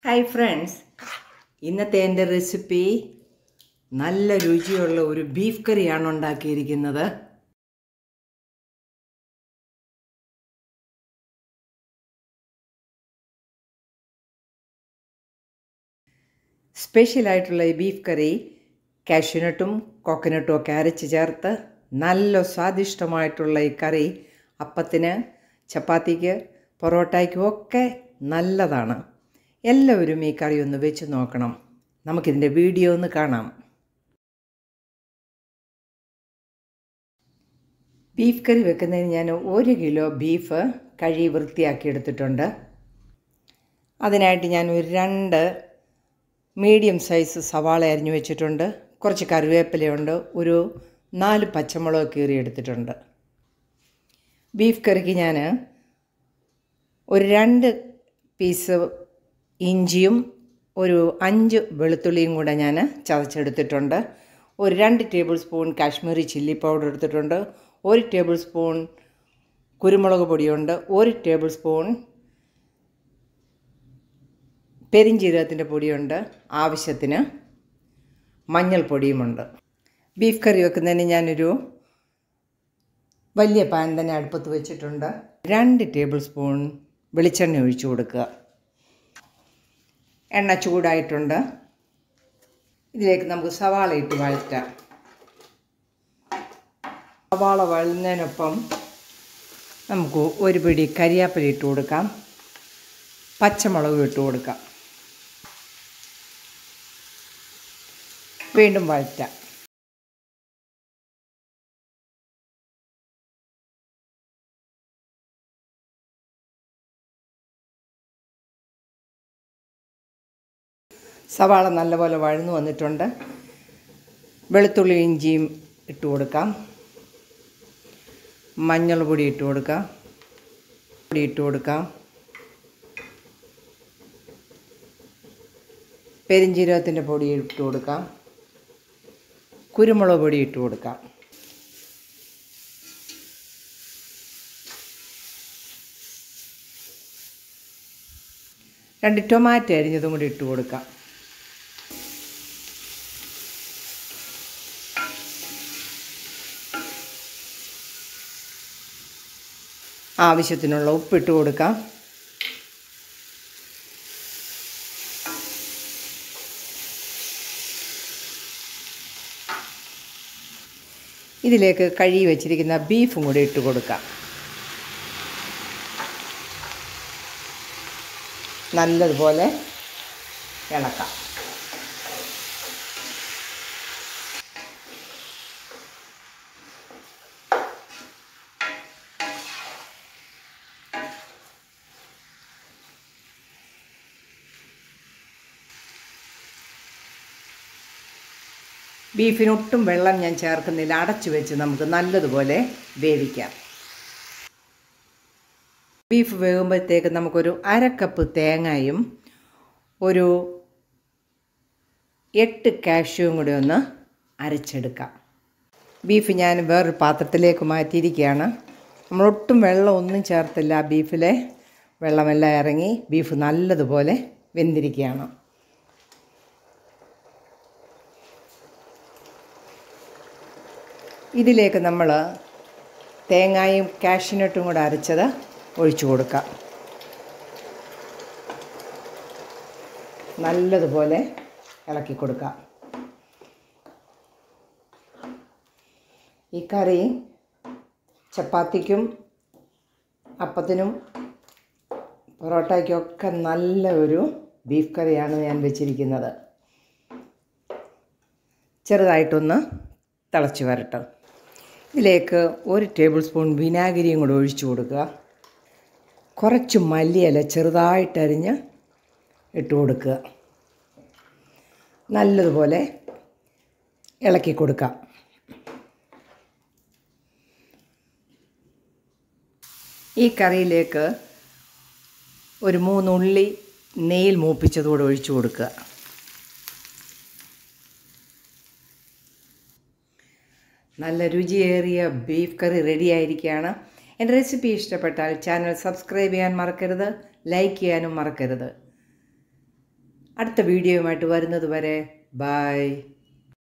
hi friends ഇന്നത്തെ എൻ്റെ recipe നല്ല രുചിയുള്ള ഒരു ബീഫ് കറിയാണ് ഉണ്ടാക്കിയിരിക്കുന്നത് സ്പെഷ്യലായിട്ടുള്ള ഈ ബീഫ് കറി കാഷ്യൂനട്ടും കോക്കനട്ടും ഒക്കെ അരച്ച് ചേർത്ത് നല്ല സ്വാദിഷ്ടമായിട്ടുള്ള ഈ കറി അപ്പത്തിന് ചപ്പാത്തിക്ക് പൊറോട്ടയ്ക്കും ഒക്കെ നല്ലതാണ് എല്ലാവരും ഈ കറി ഒന്ന് വെച്ച് നോക്കണം നമുക്കിതിൻ്റെ വീഡിയോ ഒന്ന് കാണാം ബീഫ് കറി വെക്കുന്നതിന് ഞാൻ ഒരു കിലോ ബീഫ് കഴുകി വൃത്തിയാക്കി എടുത്തിട്ടുണ്ട് അതിനായിട്ട് ഞാൻ ഒരു രണ്ട് മീഡിയം സൈസ് സവാള അരിഞ്ഞു വെച്ചിട്ടുണ്ട് കുറച്ച് കറിവേപ്പിലയുണ്ട് ഒരു നാല് പച്ചമുളക് കീറി എടുത്തിട്ടുണ്ട് ബീഫ് കറിക്ക് ഞാൻ ഒരു രണ്ട് പീസ് ഇഞ്ചിയും ഒരു അഞ്ച് വെളുത്തുള്ളിയും കൂടെ ഞാൻ ചതച്ചെടുത്തിട്ടുണ്ട് ഒരു രണ്ട് tablespoon Kashmiri chilli powder എടുത്തിട്ടുണ്ട് ഒരു ടേബിൾ സ്പൂൺ കുരുമുളക് പൊടിയുണ്ട് ഒരു ടേബിൾ സ്പൂൺ പെരിഞ്ജീരകത്തിൻ്റെ പൊടിയുണ്ട് ആവശ്യത്തിന് മഞ്ഞൾപ്പൊടിയുമുണ്ട് ബീഫ് കറി വെക്കുന്നതിന് ഞാനൊരു വലിയ പാൻ തന്നെ അടുപ്പത്ത് വെച്ചിട്ടുണ്ട് രണ്ട് ടേബിൾ സ്പൂൺ വെളിച്ചെണ്ണ ഒഴിച്ചു കൊടുക്കുക എണ്ണ ചൂടായിട്ടുണ്ട് ഇതിലേക്ക് നമുക്ക് സവാള ഇട്ട് വഴറ്റാം സവാള വഴുന്നതിനൊപ്പം നമുക്ക് ഒരു പിടി കരിയാപ്പില ഇട്ട് കൊടുക്കാം പച്ചമുളക് ഇട്ട് കൊടുക്കാം വീണ്ടും വഴറ്റാം സവാള നല്ലപോലെ വഴന്നു വന്നിട്ടുണ്ട് വെളുത്തുള്ളി ഇഞ്ചിയും ഇട്ട് കൊടുക്കാം മഞ്ഞൾ പൊടി ഇട്ട് കൊടുക്കാം പൊടി ഇട്ട് കൊടുക്കാം പെരിഞ്ജീരകത്തിൻ്റെ പൊടി ഇട്ട് കൊടുക്കാം കുരുമുളക് പൊടി ഇട്ട് കൊടുക്കാം രണ്ട് ടൊമാറ്റോ അരിഞ്ഞതും കൂടി ഇട്ട് കൊടുക്കാം ആവശ്യത്തിനുള്ള ഉപ്പിട്ട് കൊടുക്കാം ഇതിലേക്ക് കഴുകി വെച്ചിരിക്കുന്ന ബീഫും കൂടി ഇട്ട് കൊടുക്കാം നല്ലതുപോലെ ഇളക്കാം ബീഫിനൊട്ടും വെള്ളം ഞാൻ ചേർക്കുന്നില്ല അടച്ചു വെച്ച് നമുക്ക് നല്ലതുപോലെ വേവിക്കാം ബീഫ് വേകുമ്പോഴത്തേക്ക് നമുക്കൊരു അര കപ്പ് തേങ്ങയും ഒരു എട്ട് കാഷ്യൂവും കൂടി ഒന്ന് അരച്ചെടുക്കാം ബീഫ് ഞാൻ വേറൊരു പാത്രത്തിലേക്ക് മാറ്റിയിരിക്കുകയാണ് നമ്മളൊട്ടും വെള്ളം ഒന്നും ചേർത്തില്ല ബീഫിലെ വെള്ളമെല്ലാം ഇറങ്ങി ബീഫ് നല്ലതുപോലെ വെന്തിരിക്കുകയാണ് ഇതിലേക്ക് നമ്മൾ തേങ്ങയും കാഷ്യൂനട്ടും കൂടെ അരച്ചത് ഒഴിച്ചു കൊടുക്കാം നല്ലതുപോലെ ഇളക്കി കൊടുക്കാം ഈ കറി ചപ്പാത്തിക്കും അപ്പത്തിനും പൊറോട്ടയ്ക്കൊക്കെ നല്ല ഒരു ബീഫ് കറിയാണ് ഞാൻ വെച്ചിരിക്കുന്നത് ചെറുതായിട്ടൊന്ന് തിളച്ച് വരട്ടെ ഇതിലേക്ക് ഒരു ടേബിൾ സ്പൂൺ വിനാഗിരിയും കൂടെ ഒഴിച്ചു കൊടുക്കുക കുറച്ച് മല്ലിയില ചെറുതായിട്ടരിഞ്ഞ് ഇട്ട് കൊടുക്കുക നല്ലതുപോലെ ഇളക്കി കൊടുക്കാം ഈ കറിയിലേക്ക് ഒരു മൂന്നുള്ളി നെയ്യിൽ മൂപ്പിച്ചതുകൂടെ ഒഴിച്ചു കൊടുക്കുക നല്ല രുചിയേറിയ ബീഫ് കറി റെഡി ആയിരിക്കുകയാണ് എൻ്റെ റെസിപ്പി ഇഷ്ടപ്പെട്ടാൽ ചാനൽ സബ്സ്ക്രൈബ് ചെയ്യാൻ മറക്കരുത് ലൈക്ക് ചെയ്യാനും മറക്കരുത് അടുത്ത വീഡിയോയുമായിട്ട് വരുന്നത് വരെ ബായ്